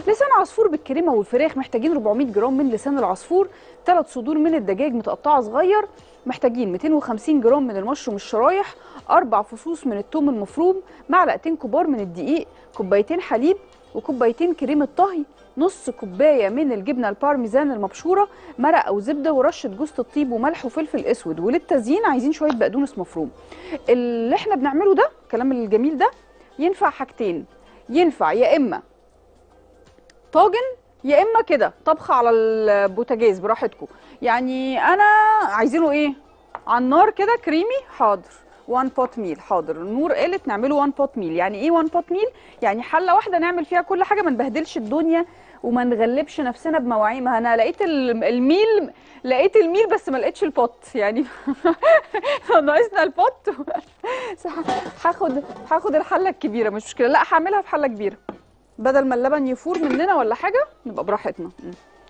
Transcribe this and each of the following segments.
لسان عصفور بالكريمه والفراخ محتاجين 400 جرام من لسان العصفور ثلاث صدور من الدجاج متقطعه صغير محتاجين 250 جرام من المشروم الشرايح اربع فصوص من الثوم المفروم معلقتين كبار من الدقيق كوبايتين حليب وكوبايتين كريمه طهي نص كوبايه من الجبنه البارميزان المبشوره مرق او زبده ورشه جوز الطيب وملح وفلفل اسود وللتزيين عايزين شويه بقدونس مفروم اللي احنا بنعمله ده الكلام الجميل ده ينفع حاجتين ينفع يا اما طاجن يا اما كده طبخه على البوتاجاز براحتكم يعني انا عايزينه ايه على النار كده كريمي حاضر 1 بوت ميل حاضر النور قالت نعمله 1 بوت ميل يعني ايه 1 بوت ميل يعني حله واحده نعمل فيها كل حاجه ما نبهدلش الدنيا وما نغلبش نفسنا بمواعين ما انا لقيت ال- الميل لقيت الميل بس ما لقيتش البوت يعني ناقصنا البوت هاخد هاخد الحله الكبيره مش مشكله لا هعملها في حله كبيره بدل ما اللبن يفور مننا ولا حاجه نبقى براحتنا م.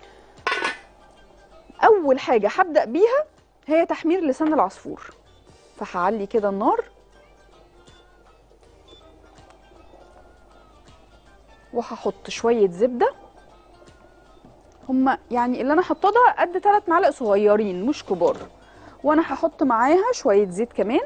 اول حاجه هبدا بيها هي تحمير لسان العصفور فهعلي كده النار وهحط شويه زبده هما يعني اللي انا حاطاه ده قد 3 معالق صغيرين مش كبار وانا هحط معاها شويه زيت كمان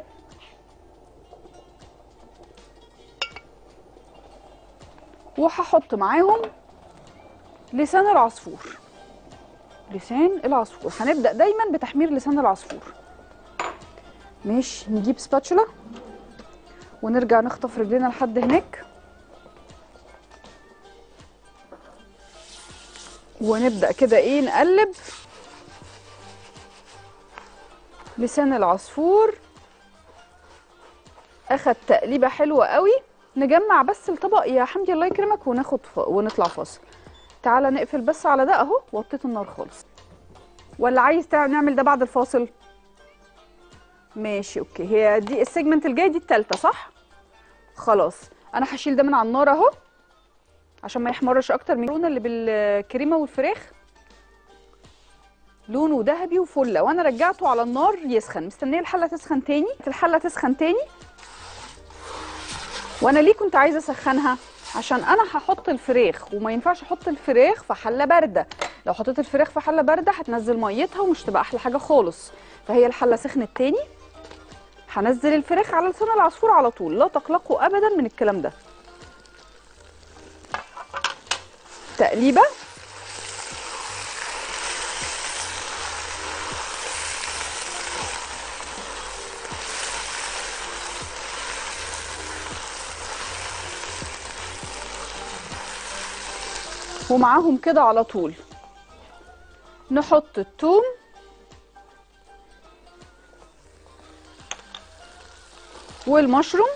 وهحط معاهم لسان العصفور لسان العصفور هنبدا دايما بتحمير لسان العصفور ماشي نجيب سباتشولا ونرجع نخطف رجلنا لحد هناك ونبدا كده ايه نقلب لسان العصفور اخد تقليبه حلوه قوي نجمع بس الطبق يا حمدي الله يكرمك وناخد ف... ونطلع فاصل تعالى نقفل بس على ده اهو وطيت النار خالص ولا عايز تع- نعمل ده بعد الفاصل ماشي اوكي هي دي السيجمنت الجاي دي التالتة صح خلاص انا هشيل ده من على النار اهو عشان ما يحمرش اكتر من اللون اللي بالكريمه والفراخ لونه ذهبي وفله وانا رجعته على النار يسخن مستنيه الحله تسخن تاني الحله تسخن تاني وانا ليه كنت عايزه اسخنها عشان انا هحط الفراخ وما ينفعش احط الفراخ في حله بارده لو حطيت الفراخ في حله بارده هتنزل ميتها ومش تبقى احلى حاجه خالص فهي الحله سخنت تاني هنزل الفراخ على لسان العصفور على طول لا تقلقوا ابدا من الكلام ده تقليبه ومعاهم كده على طول نحط الثوم والمشروم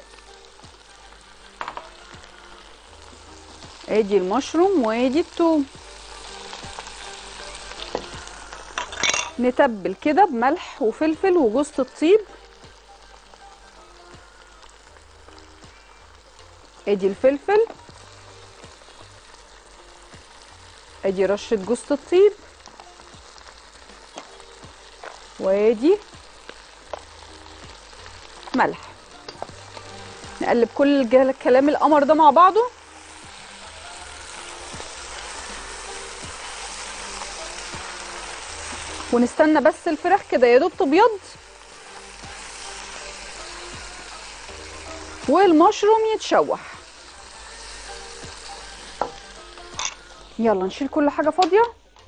ادي المشروم وادي الثوم نتبل كده بملح وفلفل وجوز الطيب ادي الفلفل ادي رشه جوز الطيب وادي ملح نقلب كل الج- الكلام القمر ده مع بعضه ونستنى بس الفراخ كده يا دوب تبيض والمشروم يتشوح يلا نشيل كل حاجه فاضيه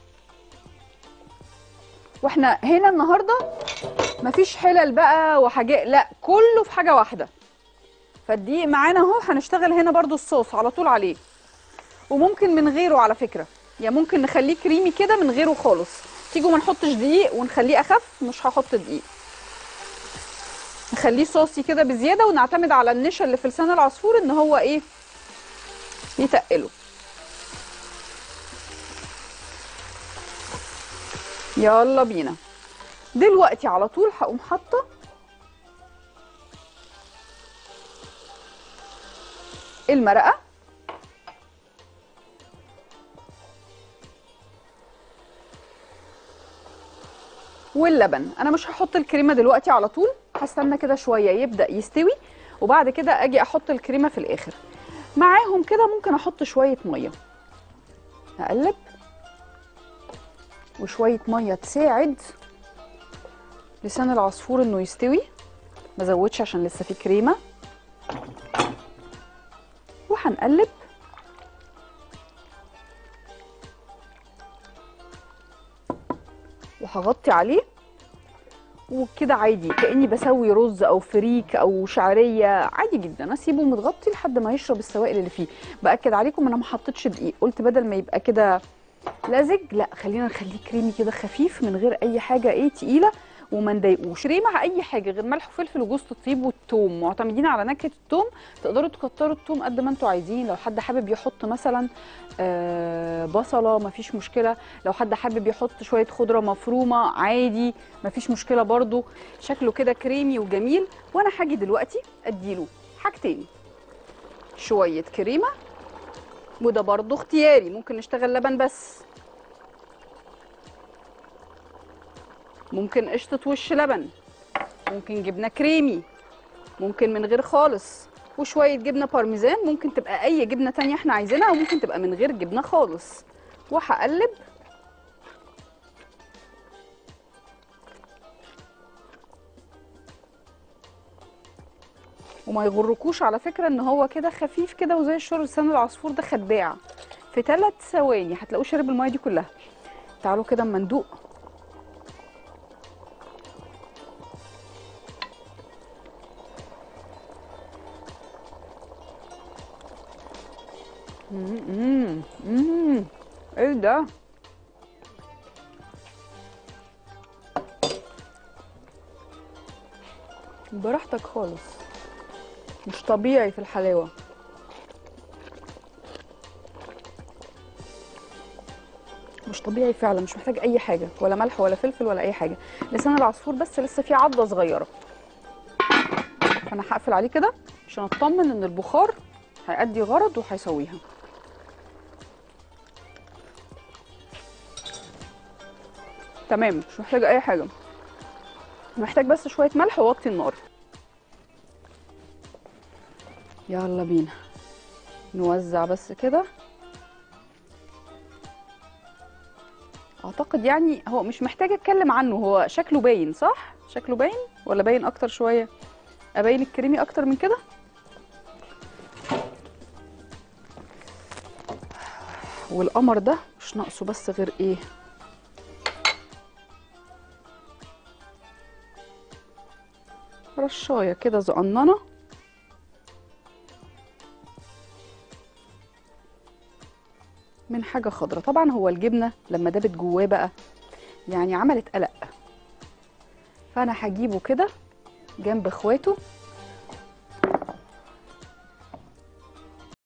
واحنا هنا النهارده مفيش حلل بقى وحاجات لا كله في حاجه واحده فالدقيق معانا اهو هنشتغل هنا برضو الصوص على طول عليه وممكن من غيره على فكره يعني ممكن نخليه كريمي كده من غيره خالص تيجوا ما نحطش دقيق ونخليه اخف مش هحط دقيق نخليه صوصي كده بزياده ونعتمد على النشا اللي في لسان العصفور ان هو ايه يتقله يلا بينا دلوقتي على طول هقوم حاطه المرقه واللبن انا مش هحط الكريمه دلوقتي على طول هستنى كده شويه يبدا يستوي وبعد كده اجي احط الكريمه في الاخر معاهم كده ممكن احط شويه ميه نقلب وشويه ميه تساعد لسان العصفور انه يستوي ما زودش عشان لسه في كريمه وهنقلب وهغطي عليه وكده عادي كاني بسوي رز او فريك او شعريه عادي جدا اسيبه متغطي لحد ما يشرب السوائل اللي فيه باكد عليكم انا ما حطيتش دقيق قلت بدل ما يبقى كده لزج لا خلينا نخليه كريمي كده خفيف من غير اي حاجه ايه تقيله وما نضايقوش ليه مع اي حاجه غير ملح وفلفل وجوز الطيب والثوم معتمدين على نكهه الثوم تقدروا تكتروا الثوم قد ما انتوا عايزين لو حد حابب يحط مثلا آه بصله مفيش مشكله لو حد حابب يحط شويه خضره مفرومه عادي مفيش مشكله برضو شكله كده كريمي وجميل وانا هاجي دلوقتي اديله حاجتين شويه كريمه وده برضو اختياري ممكن نشتغل لبن بس ممكن قشطة وش لبن ممكن جبنة كريمي ممكن من غير خالص وشوية جبنة بارميزان ممكن تبقى أي جبنة تانية احنا عايزينها وممكن تبقى من غير جبنة خالص وهقلب وما يغركوش على فكرة ان هو كده خفيف كده وزي الشرب لسان العصفور ده خداع في ثلاث ثواني هتلاقوه شرب المية دي كلها تعالوا كده اما ندوق امم امم ايه ده براحتك خالص مش طبيعي في الحلاوه مش طبيعي فعلا مش محتاج اي حاجه ولا ملح ولا فلفل ولا اي حاجه لسان العصفور بس لسه فيه عضه صغيره فانا هقفل عليه كده عشان اطمن ان البخار هيأدي غرض وهيسويها تمام مش محتاجه اي حاجه محتاج بس شويه ملح ووطي النار يلا بينا نوزع بس كده اعتقد يعني هو مش محتاج اتكلم عنه هو شكله باين صح شكله باين ولا باين اكتر شويه ابين الكريمي اكتر من كده والقمر ده مش ناقصه بس غير ايه رشايه كده زقننه من حاجه خضرة طبعا هو الجبنه لما دابت جواه بقى يعني عملت قلق فانا هجيبه كده جنب اخواته